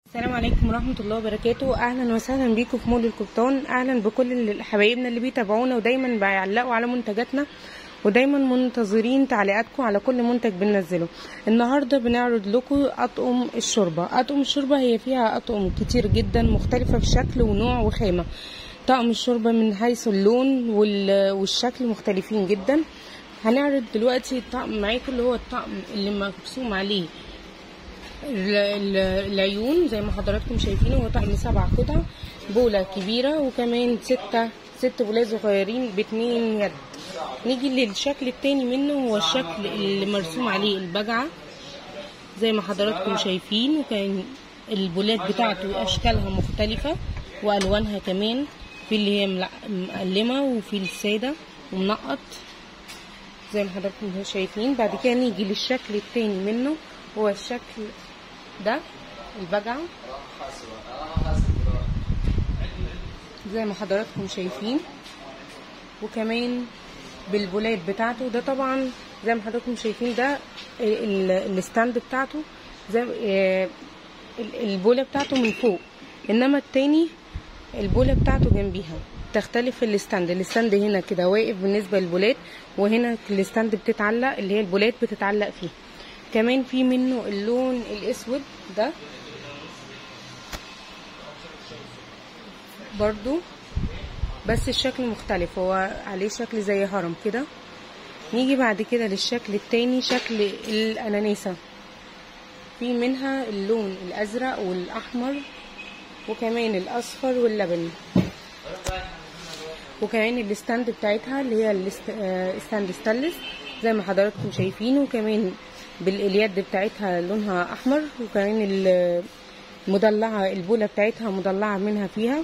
السلام عليكم ورحمة الله وبركاته أهلا وسهلا بيكم في مول القبطان أهلا بكل اللي- حبايبنا اللي بيتابعونا ودايما بيعلقوا على منتجاتنا ودايما منتظرين تعليقاتكم على كل منتج بننزله النهارده بنعرض لكم أطقم الشوربة أطقم الشوربة هي فيها أطقم كتير جدا مختلفة في شكل ونوع وخامة طقم الشوربة من حيث اللون وال- والشكل مختلفين جدا هنعرض دلوقتي الطقم معاكم اللي هو الطقم اللي مرسوم عليه ال- ال- العيون زي ما حضراتكم شايفين هو طقم سبع قطع بولة كبيرة وكمان ستة ست بولات صغيرين باتنين يد نيجي للشكل التاني منه هو الشكل اللي مرسوم عليه البجعة زي ما حضراتكم شايفين وكان البولات بتاعته أشكالها مختلفة وألوانها كمان في اللي هي ملع- مقلمة وفي السادة ومنقط زي ما حضراتكم شايفين بعد كده نيجي للشكل التاني منه هو الشكل ده البجعة زي ما حضراتكم شايفين وكمان بالبولات بتاعته ده طبعا زي ما حضراتكم شايفين ده ال- الستاند بتاعته زي آه، ال- البولة بتاعته من فوق انما التاني البولة بتاعته جنبيها تختلف الستاند الستاند هنا كده واقف بالنسبة للبولات وهنا الستاند بتتعلق اللي هي البولات بتتعلق فيه كمان في منه اللون الاسود ده برضو بس الشكل مختلف هو عليه شكل زي هرم كده نيجي بعد كده للشكل التاني شكل الاناناسة في منها اللون الازرق والاحمر وكمان الاصفر واللبني وكمان الستاند بتاعتها اللي هي الاست- آه، ستاند ستانلس زي ما حضراتكم شايفين وكمان باليد بتاعتها لونها احمر وكمان ال- مدلعه البوله بتاعتها مدلعه منها فيها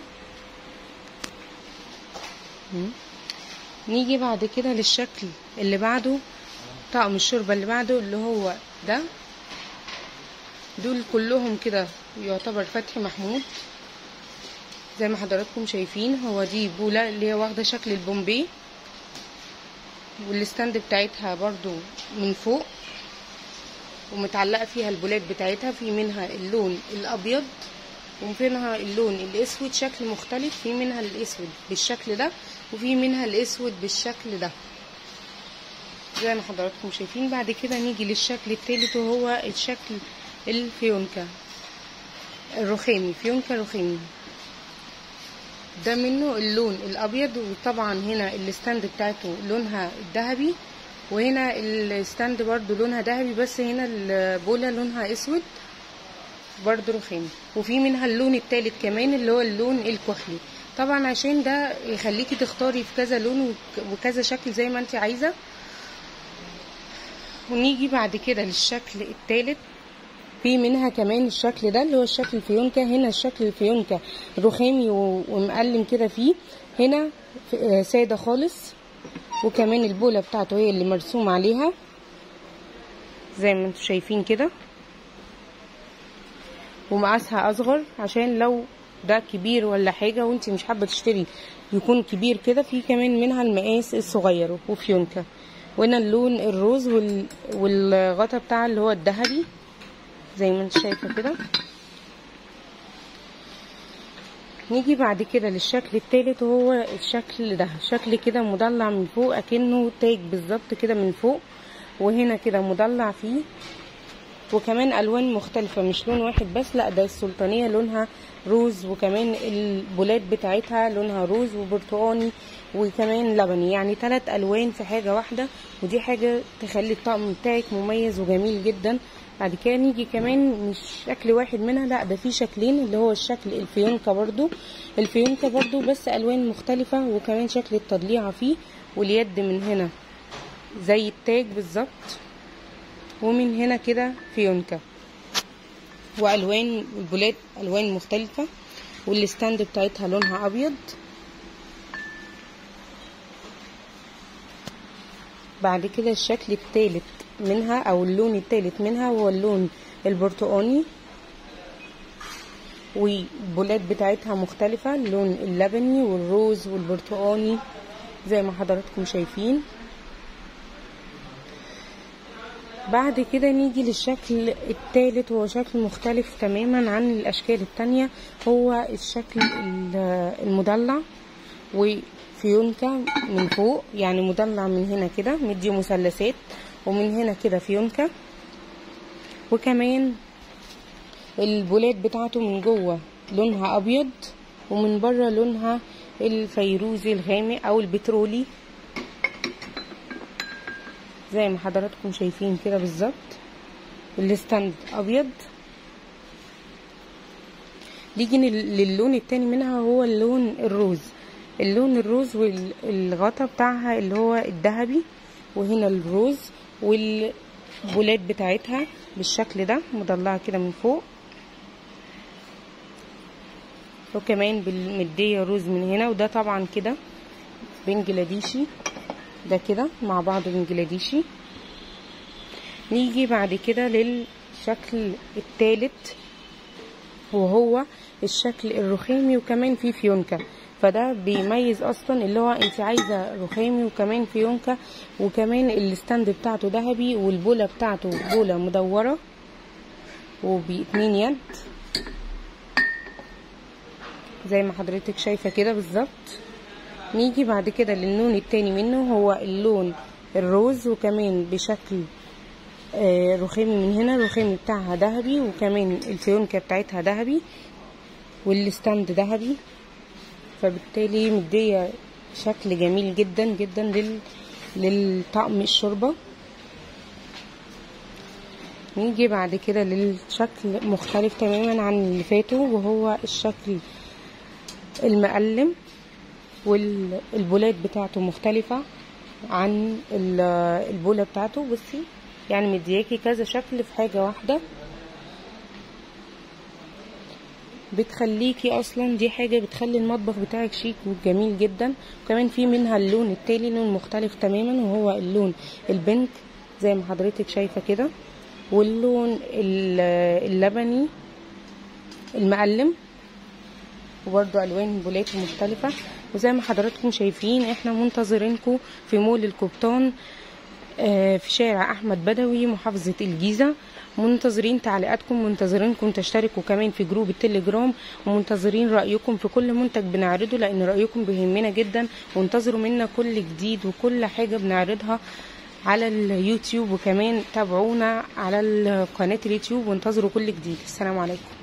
مم. نيجي بعد كده للشكل اللي بعده طقم الشوربه اللي بعده اللي هو ده دول كلهم كده يعتبر فتحي محمود زي ما حضراتكم شايفين هو دي بولة اللي هي واخدة شكل البومبي والستاند بتاعتها برضو من فوق ومتعلقة فيها البولات بتاعتها في منها اللون الأبيض وفي منها اللون الأسود شكل مختلف في منها الأسود بالشكل ده وفي منها الأسود بالشكل ده زي ما حضراتكم شايفين بعد كده نيجي للشكل التالت وهو الشكل الفيونكا الرخامي فيونكا رخامي ده منه اللون الابيض وطبعا هنا الستاند بتاعته لونها ذهبي وهنا الستاند برضو لونها ذهبي بس هنا البولة لونها اسود برضو رخامي وفي منها اللون التالت كمان اللي هو اللون الكحلي طبعا عشان ده يخليكي تختاري في كذا لون وك- وكذا شكل زي ما انت عايزة ونيجي بعد كده للشكل التالت في منها كمان الشكل ده اللي هو الشكل الفيونكة هنا الشكل الفيونكة رخامي و- ومقلم كده فيه هنا ف- آه، سادة خالص وكمان البولة بتاعته هي اللي مرسوم عليها زي ما انتم شايفين كده ومقاسها اصغر عشان لو ده كبير ولا حاجة وانت مش حابة تشتري يكون كبير كده في كمان منها المقاس الصغير وفيونكة وهنا اللون الروز وال... والغطا بتاع اللي هو الذهبي زي ما انت شايفه كده نيجي بعد كده للشكل التالت وهو الشكل ده شكل كده مضلع من فوق اكنه تاج بالظبط كده من فوق وهنا كده مضلع فيه وكمان الوان مختلفه مش لون واحد بس لا ده السلطانيه لونها روز وكمان البولات بتاعتها لونها روز وبرتقاني وكمان لبني يعني ثلاث الوان في حاجه واحده ودي حاجه تخلي الطقم بتاعك مميز وجميل جدا بعد كده نيجي كمان مش شكل واحد منها لا ده في شكلين اللي هو الشكل الفيونكة برضو الفيونكة برضو بس الوان مختلفة وكمان شكل التضليعة فيه واليد من هنا زي التاج بالظبط ومن هنا كده فيونكة والوان البولات الوان مختلفة والستاند بتاعتها لونها ابيض بعد كده الشكل التالت منها او اللون التالت منها هو اللون البرتقاني والبولات بتاعتها مختلفة اللون اللبني والروز والبرتقاني زي ما حضراتكم شايفين بعد كده نيجي للشكل الثالث وهو شكل مختلف تماما عن الاشكال التانية هو الشكل ال- المدلع وفيونكة من فوق يعني مدلع من هنا كده مدي مثلثات ومن هنا كده فيونكة وكمان البولات بتاعته من جوه لونها ابيض ومن بره لونها الفيروزي الغامق او البترولي زي ما حضراتكم شايفين كده بالظبط الستاند ابيض نيجي لل- للون التاني منها هو اللون الروز اللون الروز والغطا بتاعها اللي هو الذهبي وهنا الروز والبولات بتاعتها بالشكل ده مضلعه كده من فوق وكمان بالمدية روز من هنا وده طبعا كده بنجلاديشي ده كده مع بعض بنجلاديشي نيجي بعد كده للشكل الثالث وهو الشكل الرخامي وكمان فيه فيونكة فده بيميز اصلا اللي هو انت عايزه رخامي وكمان فيونكة وكمان الستاند بتاعته ذهبي والبوله بتاعته بوله مدوره وباتنين يد زي ما حضرتك شايفه كده بالظبط نيجي بعد كده للون التاني منه هو اللون الروز وكمان بشكل آه، رخامي من هنا الرخامي بتاعها ذهبي وكمان الفيونكة بتاعتها ذهبي والستاند ذهبي فبالتالي مدية شكل جميل جدا جدا لل... للطقم الشوربة نيجي بعد كده للشكل مختلف تماما عن اللي فاتوا وهو الشكل المقلم والبولات بتاعته مختلفة عن ال- البولة بتاعته بصي يعني مدياكي كذا شكل في حاجة واحدة بتخليكي اصلا دي حاجة بتخلي المطبخ بتاعك شيك وجميل جدا وكمان في منها اللون التالي لون مختلف تماما وهو اللون البنك زي ما حضرتك شايفة كده واللون ال- اللبني المقلم وبرضو الوان بولات مختلفة وزي ما حضراتكم شايفين احنا منتظرينكم في مول القبطان آه، في شارع احمد بدوي محافظة الجيزة منتظرين تعليقاتكم منتظرينكم تشتركوا كمان في جروب التليجرام ومنتظرين رأيكم في كل منتج بنعرضه لان رأيكم بيهمنا جدا وانتظروا منا كل جديد وكل حاجة بنعرضها على اليوتيوب وكمان تابعونا على قناة اليوتيوب وانتظروا كل جديد السلام عليكم